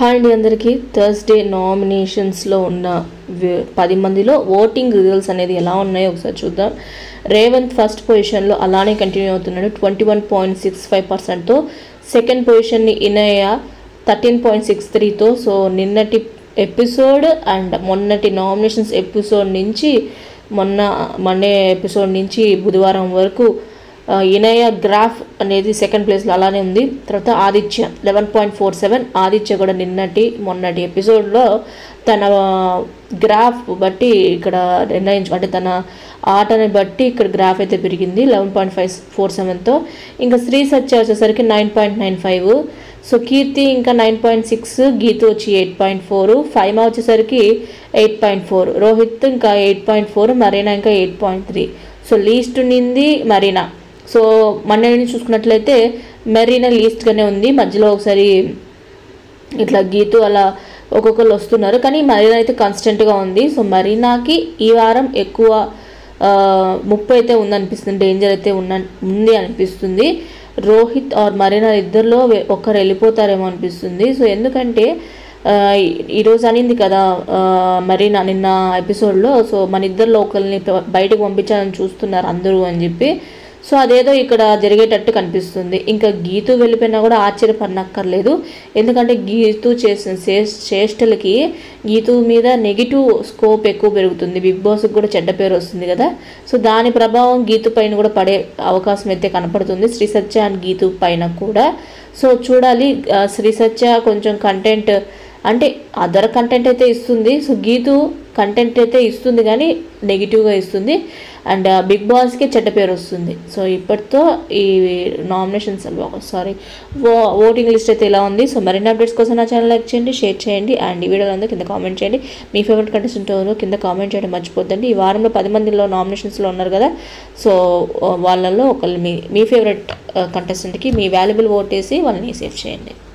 hi అండి అందరికీ Thursday నామినేషన్స్లో ఉన్న వి- పది మందిలో ఓటింగ్ రిజల్ట్స్ అనేది ఎలా ఉన్నాయో ఒకసారి చూద్దాం రేవంత్ ఫస్ట్ పొజిషన్లో అలానే కంటిన్యూ అవుతున్నాడు twenty one point six five పర్సెంట్తో సెకండ్ పొజిషన్ని ఇనయ థర్టీన్ పాయింట్ సిక్స్ త్రీతో సో నిన్నటి ఎపిసోడ్ అండ్ మొన్నటి నామినేషన్స్ ఎపిసోడ్ నుంచి మొన్న మండే ఎపిసోడ్ నుంచి బుధవారం వరకు ఆ, ఇనయ గ్రాఫ్ అనేది సెకండ్ ప్లేస్లో అలానే ఉంది తర్వాత Aditya eleven point four seven Aditya కూడా నిన్నటి మొన్నటి ఎపిసోడ్లో తన గ్రాఫ్ బట్టి ఇక్కడ నిర్ణయించు అంటే తన ఆటని బట్టి ఇక్కడ గ్రాఫ్ అయితే పెరిగింది లెవెన్ పాయింట్ ఫైవ్ ఫోర్ సెవెన్తో ఇంకా శ్రీ సత్య వచ్చేసరికి nine point nine five so Keerthi ఇంకా నైన్ పాయింట్ సిక్స్ గీతు వచ్చి ఎయిట్ పాయింట్ ఫోర్ ఫైమా వచ్చేసరికి ఎయిట్ పాయింట్ ఫోర్ రోహిత్ ఇంకా ఎయిట్ పాయింట్ ఫోర్ మరీనా ఇంకా eight point three so least నింది మరీనా సో మన నుంచి చూసుకున్నట్లయితే మెరీనా లీస్ట్గానే ఉంది మధ్యలో ఒకసారి ఇట్లా గీతు అలా ఒక్కొక్కరు వస్తున్నారు కానీ మరీనా అయితే కాన్స్టెంట్గా ఉంది సో మరీనాకి ఈ వారం ఎక్కువ ఆ, ముప్పు అయితే ఉందనిపిస్తుంది డేంజర్ అయితే ఉన్న ఉంది అనిపిస్తుంది రోహిత్ ఆర్ మరీనా ఇద్దరిలో వే- ఒక్కరు వెళ్ళిపోతారేమో అనిపిస్తుంది సో ఎందుకంటే ఆ, ఈ- ఈరోజు అనింది కదా ఆ, మరీనా నిన్న ఎపిసోడ్లో సో మన ఇద్దరిలో ఒకరిని ప- బయటకు పంపించాలని చూస్తున్నారు అందరూ అని చెప్పి సో అదేదో ఇక్కడ జరిగేటట్టు కనిపిస్తుంది ఇంకా గీతు వెళ్ళిపోయినా కూడా ఆశ్చర్యపడనక్కర్లేదు ఎందుకంటే గీతు చేసిన చేస్- చేష్టలకి గీతు మీద నెగిటివ్ స్కోప్ ఎక్కువ పెరుగుతుంది బిగ్ బాస్కి కూడా చెడ్డ పేరు వస్తుంది కదా సో దాని ప్రభావం గీతు పైన కూడా పడే అవకాశం అయితే కనపడుతుంది శ్రీ సత్య అండ్ గీతు పైన కూడా సో చూడాలి ఆ, శ్రీ సత్య కొంచెం కంటెంట్ అంటే అదర్ కంటెంట్ అయితే ఇస్తుంది సో గీతు కంటెంట్ అయితే ఇస్తుంది కానీ నెగిటివ్గా ఇస్తుంది అండ్ బిగ్ బాస్కి చెడ్డ పేరు వస్తుంది సో ఇప్పటితో ఈ నామినేషన్స్ సారీ ఓటింగ్ లిస్ట్ అయితే ఇలా ఉంది సో మరిన్ని అప్డేట్స్ కోసం నా ఛానల్ లైక్ చేయండి షేర్ చేయండి అండ్ ఈ వీడియోలో అందరూ కింద కామెంట్ చేయండి మీ ఫేవరెట్ కంటెస్టెంట్ ఎవరో కింద కామెంట్ చేయడం మర్చిపోద్దండి ఈ వారంలో పది మందిలో నామినేషన్స్లో ఉన్నారు కదా సో వాళ్ళల్లో ఒకళ్ళు మీ మీ ఫేవరెట్ కంటెస్టెంట్కి మీ వాల్యుబుల్ ఓట్ వేసి వాళ్ళని సేవ్ చేయండి